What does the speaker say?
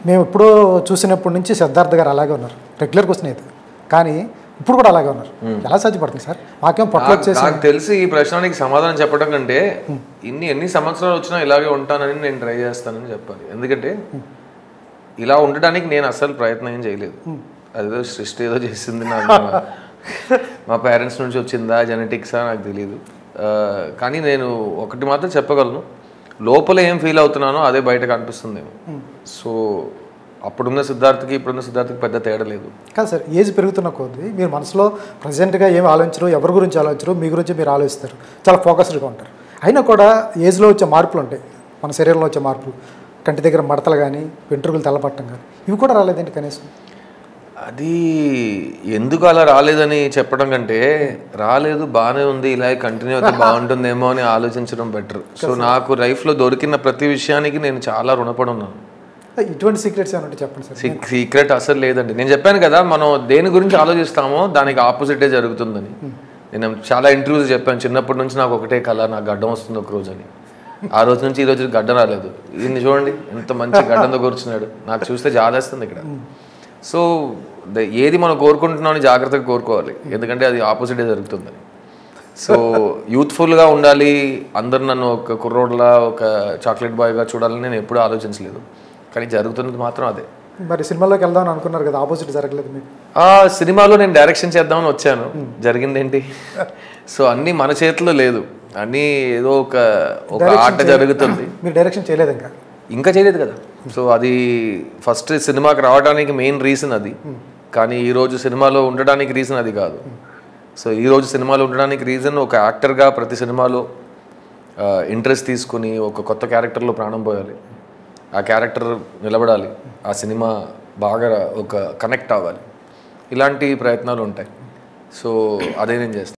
మేము ఎప్పుడో చూసినప్పటి నుంచి సిద్ధార్థ్ గారు అలాగే ఉన్నారు రెగ్యులర్ క్వశ్చన్ అయితే కానీ ఇప్పుడు కూడా అలాగే ఉన్నారు ఎలా సాధ్యపడుతుంది సార్ మాకేం పట్ల నాకు- వచ్చేసి నాకు తెలిసి ఈ ప్రశ్నకి సమాధానం చెప్పడం కంటే ఇన్ని ఎన్ని సంవత్సరాలు వచ్చినా ఇలాగే ఉంటానని నేను ట్రై చేస్తానని చెప్పాలి ఎందుకంటే ఇలా ఉండడానికి నేను అస్సలు ప్రయత్నం ఏం చేయలేదు అదేదో సృష్టి ఏదో చేసింది నాకు మా- మా పేరెంట్స్ నుంచి వచ్చిందా జెనెటిక్సా నాకు తెలియదు ఆ, కానీ నేను ఒకటి మాత్రం చెప్పగలను లోపల ఏం ఫీల్ అవుతున్నానో అదే బయట కనిపిస్తుంది సో అప్పుడున్న సిద్ధార్థకి ఇప్పుడున్న సిద్ధార్థకి పెద్ద తేడా లేదు కాదు సార్ ఏజ్ పెరుగుతున్న కొద్దీ మీరు మనసులో ప్రజెంట్గా ఏమి ఆలోచించరు ఎవరి గురించి ఆలోచించరు మీ గురించి మీరు ఆలోచిస్తారు చాలా ఫోకస్డ్గా ఉంటారు అయినా కూడా ఏజ్లో వచ్చే మార్పులు ఉంటాయి మన శరీరంలో వచ్చే మార్పులు కంటి దగ్గర మడతలు కానీ వెంట్రుకలు తెల్లపట్టం కానీ ఇవి కూడా రాలేదండి కనీసం అది ఎందుకు అలా రాలేదని చెప్పడం కంటే రాలేదు బాగానే ఉంది ఇలా కంటిన్యూ అయితే బాగుంటుందేమో అని ఆలోచించడం బెటర్ సో నాకు లైఫ్లో దొరికిన ప్రతి విషయానికి నేను చాలా రుణపడి ఉన్నాను ఇటువంటి సీక్రెట్స్ ఏమంటే చెప్పండి సార్ సీక్రెట్ అసలు లేదండి నేను చెప్పాను కదా మనం దేని గురించి ఆలోచిస్తామో దానికి ఆపోజిటే జరుగుతుందని నేను చాలా ఇంటర్వ్యూస్ చెప్పాను చిన్నప్పటి నుంచి నాకు ఒకటే కళ నాకు గడ్డం వస్తుంది ఒక రోజు అని ఆ రోజు నుంచి ఈ రోజు గడ్డం రాలేదు దీన్ని చూడండి ఎంత మంచి గడ్డంతో కూర్చున్నాడు నాకు చూస్తే జాలేస్తుంది ఇక్కడ సో ద- ఏది మనం కోరుకుంటున్నామని జాగ్రత్తగా కోరుకోవాలి ఎందుకంటే అది ఆపోజిటే జరుగుతుందని సో యూత్ఫుల్గా ఉండాలి అందరు నన్ను ఒక కుర్రోడ్లా ఒక చాక్లెట్ బాయ్గా చూడాలని నేను ఎప్పుడూ ఆలోచించలేదు కానీ జరుగుతున్నది మాత్రం అదే మరి సినిమాలోకి వెళ్దామని అనుకున్నారు కదా ఆపోజిట్ జరగలేదు మీకు ఆ సినిమాలో నేను డైరెక్షన్ చేద్దామని వచ్చాను జరిగింది ఏంటి సో అన్నీ మన చేతిలో లేదు అన్నీ ఏదో ఒక ఒక ఆట జరుగుతుంది మీరు డైరెక్షన్ చేయలేదు ఇంకా ఇంకా చేయలేదు కదా సో అది ఫస్ట్ సినిమాకి రావడానికి మెయిన్ రీజన్ అది కానీ ఈ రోజు సినిమాలో ఉండడానికి రీజన్ అది కాదు సో ఈ రోజు సినిమాలో ఉండడానికి రీజన్ ఒక యాక్టర్గా ప్రతి సినిమాలో ఇంట్రెస్ట్ తీసుకుని ఒక కొత్త క్యారెక్టర్లో ప్రాణం పోయాలి ఆ క్యారెక్టర్ నిలబడాలి ఆ సినిమా బాగా ఒక కనెక్ట్ అవ్వాలి ఇలాంటి ప్రయత్నాలు ఉంటాయి సో అదే నేను చేస్తాను